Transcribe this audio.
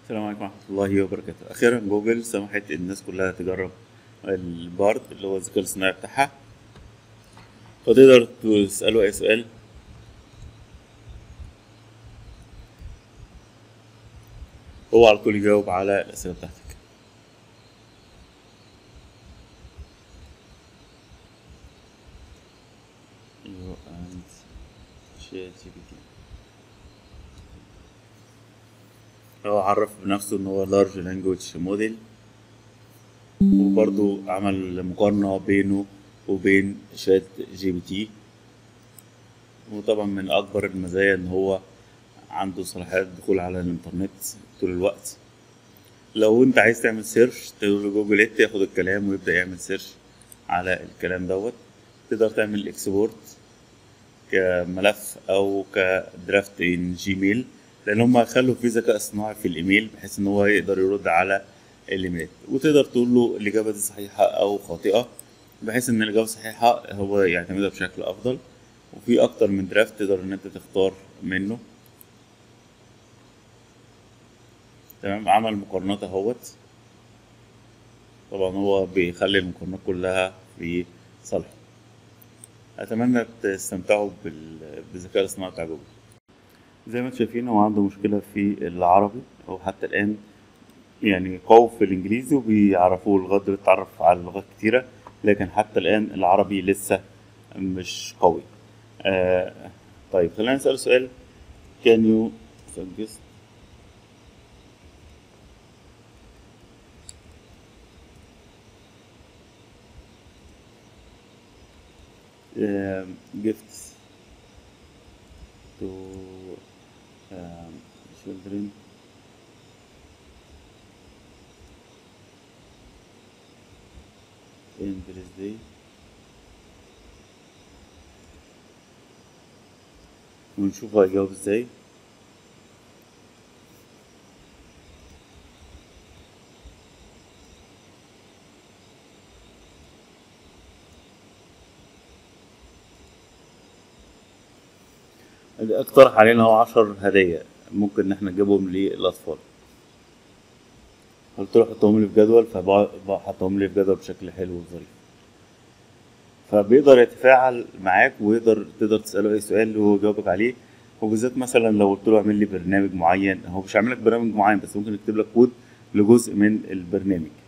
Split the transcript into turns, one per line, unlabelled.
السلام عليكم ورحمة الله وبركاته أخيرا جوجل سمحت الناس كلها تجرب البارد اللي هو الذكاء الاصطناعي بتاعها فتقدر تسأله أي سؤال هو على طول يجاوب على الأسئلة بتاعتك You and ChatGPT هو عرف بنفسه ان هو لارج لانجوج موديل وبرضو عمل مقارنة بينه وبين شات جي بي تي وطبعا من اكبر المزايا ان هو عنده صلاحية الدخول على الانترنت طول الوقت لو انت عايز تعمل سيرش تقول له جوجل ات ياخد الكلام ويبدأ يعمل سيرش على الكلام دوت تقدر تعمل اكسبورت كملف او كدرافت ان جيميل لان هم خلوا في ذكاء اصطناعي في الايميل بحيث ان هو يقدر يرد على الايميلات وتقدر تقول له الاجابه دي صحيحه او خاطئه بحيث ان الاجابه صحيحه هو يعتمدها بشكل افضل وفي اكتر من درافت تقدر ان انت تختار منه تمام عمل مقارنات اهوت طبعا هو بيخلي المقارنات كلها في صالحه اتمنى تستمتعوا بال- بالذكاء الاصطناعي بتاع جوجل زي ما انتم شايفين هو عنده مشكلة في العربي هو حتى الآن يعني قوي في الإنجليزي وبيعرفوه لغاية دلوقتي اتعرف على لغات كتيرة لكن حتى الآن العربي لسه مش قوي آه طيب خلينا نسأل سؤال can you suggest um, gifts to um, children in this day ونشوف هيجاوب ازاي اقترح علينا هو عشر هدايا ممكن ان احنا نجيبهم للاطفال قلت له حطهم لي في جدول فحطهم لي في جدول بشكل حلو وظريف فبيقدر يتفاعل معاك ويقدر تقدر تساله اي سؤال وهو يجاوبك عليه وبالذات مثلا لو قلت له اعمل لي برنامج معين هو مش هيعمل لك برنامج معين بس ممكن يكتب لك كود لجزء من البرنامج